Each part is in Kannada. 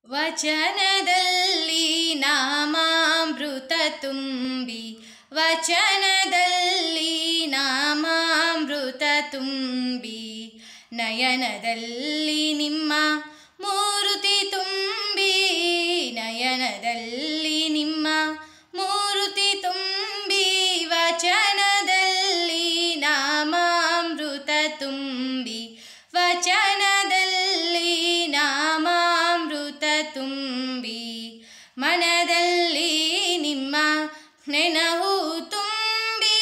ವಚನದಲ್ಲಿ ನಾಮಾಮೃತ ತುಂಬಿ ವಚನದಲ್ಲಿ ನಾಮಾಮೃತ ತುಂಬಿ ನಯನದಲ್ಲಿ ನಿಮ್ಮ ಮೂರುತಿ ತುಂಬಿ ನಯನದಲ್ಲಿ ನಿಮ್ಮ ಮೂರುತಿ ತುಂಬಿ ವಚನದಲ್ಲಿ ನಾಮಾಮೃತ ತುಂಬಿ ವಚನದಲ್ಲಿ ನಾಮಾಮೃತ ತುಂಬಿ ಮನದಲ್ಲಿ ನಿಮ್ಮ ನೆನಹು ತುಂಬಿ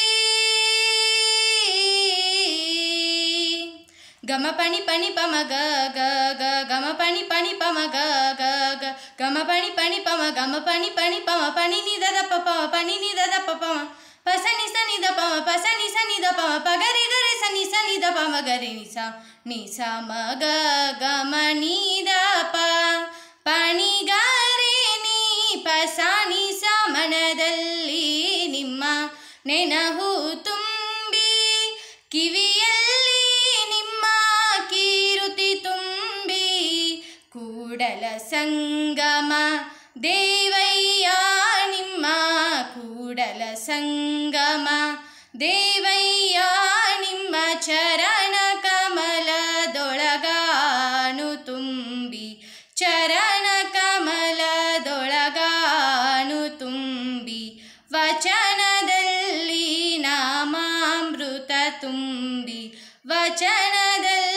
ಗಮ ಪಣಿ ಪಣಿ ಪಮ ಗ ಗ ಗ ಗಮ ಪಣಿ ಪಣಿ ಪಮ ಗ ಗ ಗ ಗಮ ಪಣಿ ಪಣಿ ಪಮ ಗಮ ಪಣಿ ಪಣಿ ಪಮ ಪಣಿ ನಿದದ ಪ ಪಮ ಪಣಿ ನಿದದ ಪ ಪಮ ಪಸ ನಿ ಸ ನಿದ ಪಮ ಪಸ ನಿ ಸ ನಿದ ಪಮ ಪಗರಿ ಗರಿ ಸ ನಿ ಸ ನಿದ ಪಮ ಗರಿ ನಿ ಸ ನಿ ಸ ಮ ಗ ಗಮ ನಿದ ಪ ಪಣಿ ಗರಿ ನೀ ಪಸ ನಿ ಸ ಮನದಲ್ಲಿ ನಿಮ್ಮ ನೆನಹು ತುಂಬಿ ಕಿವಿಯಲ್ಲಿ ನಿಮ್ಮ ಕೀರುತಿ ತುಂಬಿ ಕೂಡಲ ಸಂಗಮ ದೇವಯ್ಯ ನಿಮ್ಮ ಕೂಡಲ ಸಂಗಮ ದೇವಯ್ಯ ನಿಮ್ಮ ಚರಣ ಕಮಲದೊಳಗಾನು ತುಂಬಿ ಚರಣ ಕಮಲದೊಳಗಾನು ತುಂಬಿ ವಚನದಲ್ಲಿ ನಾಮಾಮೃತ ತುಂಬಿ ವಚನದಲ್ಲಿ